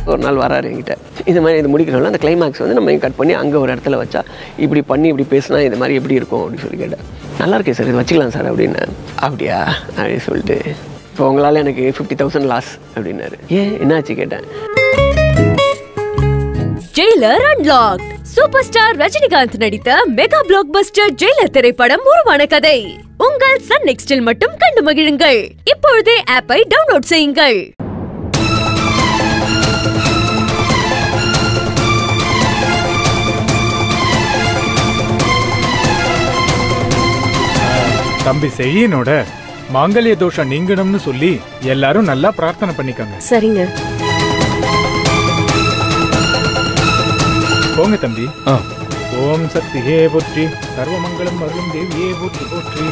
ஒரு நாள் வராரு என்கிட்ட இந்த மாதிரி இது முடிக்கிறோம்ல அந்த கிளைமேக்ஸ் வந்து நம்ம கட் பண்ணி அங்கே ஒரு இடத்துல வச்சா இப்படி பண்ணி இப்படி பேசினா இது மாதிரி எப்படி இருக்கும் அப்படின்னு சொல்லி கேட்டேன் நல்லா இருக்கே சார் இது வச்சுக்கலாம் சார் அப்படின்னு அப்படியா அப்படின்னு சொல்லிட்டு இப்போ உங்களால் எனக்கு ஃபிஃப்டி தௌசண்ட் லாஸ் அப்படின்னாரு ஏன் என்னாச்சு கேட்டேன் Jailer unlocked super star Rajinikanth நடித்த மெகா பிளாக் பஸ்டர் ஜெயிலர் திரைப்படம் உருவான கதை உங்கள் சன் நெக்ஸ்டில் மட்டும் கண்டு மகிழுங்கள் இப்பொழுதே ஆப்பை டவுன்லோட் செய்யுங்கள் தம்பி செழியனோட மாங்கல்ய தோஷம் நீங்கணும்னு சொல்லி எல்லாரும் நல்லா பிரார்த்தனை பண்ணிக்கோங்க சரிங்க போங்க தம்பி ஆ ஓம் சக்தியே போற்றி சர்வமங்கலம் அருளும் தேவியே போற்றி போற்றி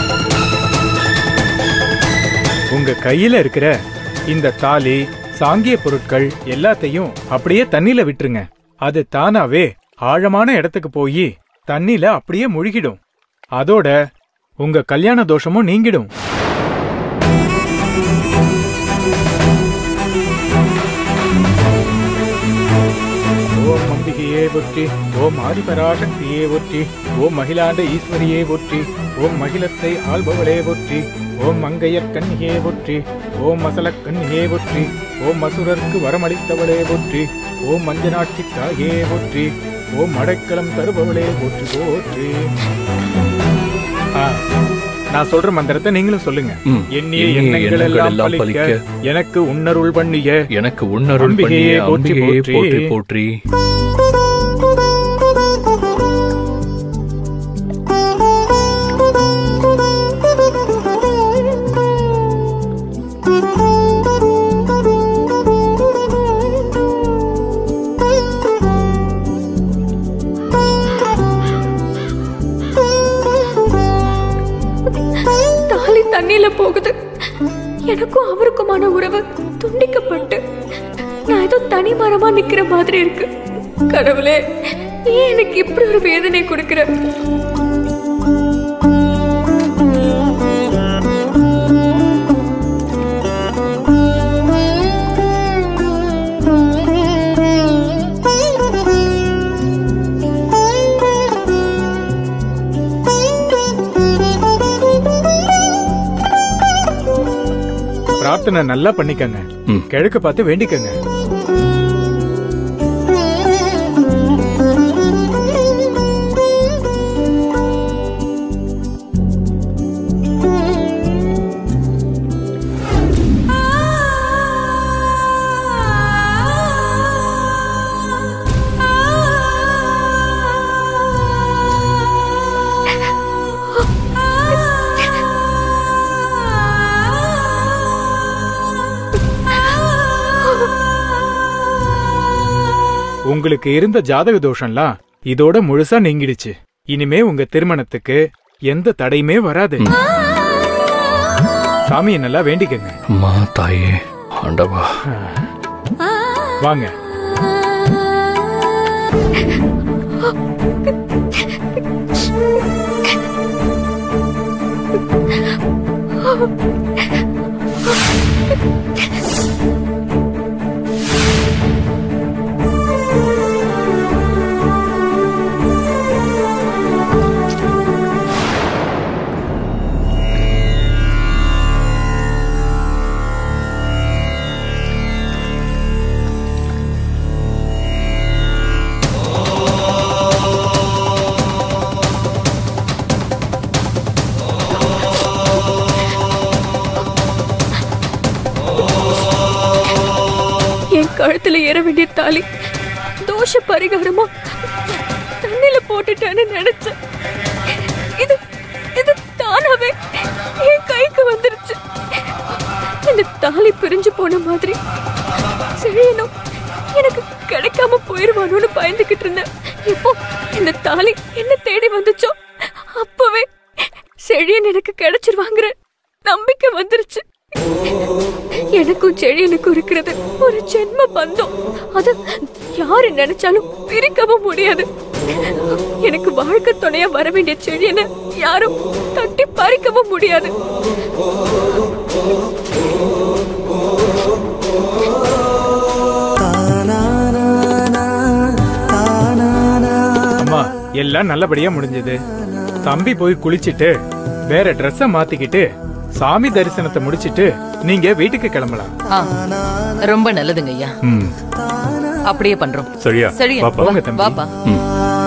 உங்க கையில இருக்கிற இந்த தாலி சாங்கிய பொருட்கள் எல்லாத்தையும் அப்படியே தண்ணியில விட்டுருங்க அது தானாவே ஆழமான இடத்துக்கு போய் தண்ணியில அப்படியே முழுகிடும் அதோட உங்க கல்யாண தோஷமும் நீங்கிடும் ஓம் அம்பிகையே போற்றி ஓம் ஆதிபராசக்தியே போற்றி ஓம் மகிழாண்ட ஈஸ்வரியே போற்றி ஓம் மகிழத்தை ஆள்பவளே போற்றி ஓம் மங்கையர் கன்னியே போற்றி ஓம் மசலக் கன்னியே போற்றி ஓம் அசுரருக்கு வரமளித்தவளே போற்றி ஓம் மஞ்சனாட்சி தாயே போற்றி ஓம் அடைக்கலம் தருபவளே போற்றி போற்றி ஆ, நான் சொல்ற மந்திரத்தை நீங்களும் சொல்லுங்க ம். எண்ணிய எண்ணிய எண்ணங்கள் எல்லாம் எண்ணங்கள் பலிக்க பலிக்க, எனக்கு உன்னருள் பண்ணிய எனக்கு உன்னருள் அம்பிகையே பண்ணிய போற்றி அம்பிகையே போற்றி. போற்றி போற்றி தாலி தண்ணியில போகுது எனக்கும் அவருக்குமான உறவு துண்டிக்கப்பட்டு நான் ஏதோ தனி மரமா நிக்கிற மாதிரி இருக்கு கடவுளே ஏன் எனக்கு இப்படி ஒரு வேதனை கொடுக்கிற பிரார்த்தனை நல்லா பண்ணிக்கங்க ம். கிழக்கு பார்த்து வேண்டிக்கங்க உங்களுக்கு இருந்த ஜாதக தோஷம்லாம் இதோட முழுசா நீங்கிடுச்சு இனிமே உங்க திருமணத்துக்கு எந்த தடையுமே வராது சாமியை நல்லா வேண்டிக்கங்க அம்மா தாயே ஆண்டவா வாங்க என் கழுத்துல ஏற வேண்டிய தாலி தோஷ பரிகாரமா தண்ணில போட்டுட்டேன்னு நினைச்சேன் இது இது தானாவே என் கைக்கு வந்துருச்சு இந்த தாலி பிரிஞ்சு போன மாதிரி செழியனும் எனக்கு கிடைக்காம போயிருவானோன்னு பயந்துகிட்டு இருந்தேன் இப்போ இந்த தாலி என்ன தேடி வந்துச்சோ அப்பவே செழியன் எனக்கு கிடைச்சிருவாங்கிற நம்பிக்கை வந்துருச்சு எனக்கும் செழியனுக்கும் இருக்கிறது ஒரு ஜென்ம பந்தம் அது யாரு நினைச்சாலும் பிரிக்கவும் முடியாது எனக்கு வாழ்க்கை துணையா வர வேண்டிய செழியனை யாரும் தட்டி பறிக்கவும் முடியாது தாய் எல்லாம் நல்லபடியா முடிஞ்சது தம்பி போய் குளிச்சிட்டு வேற ட்ரெஸ்ஸ மாத்திக்கிட்டு சாமி தரிசனத்தை முடிச்சிட்டு நீங்க வீட்டுக்கு கிளம்பலாம் ஆ, ரொம்ப நல்லதுங்க ஐயா ம் அப்படியே பண்றோம் சரியா சரியா போங்க தம்பி வாப்பா ம்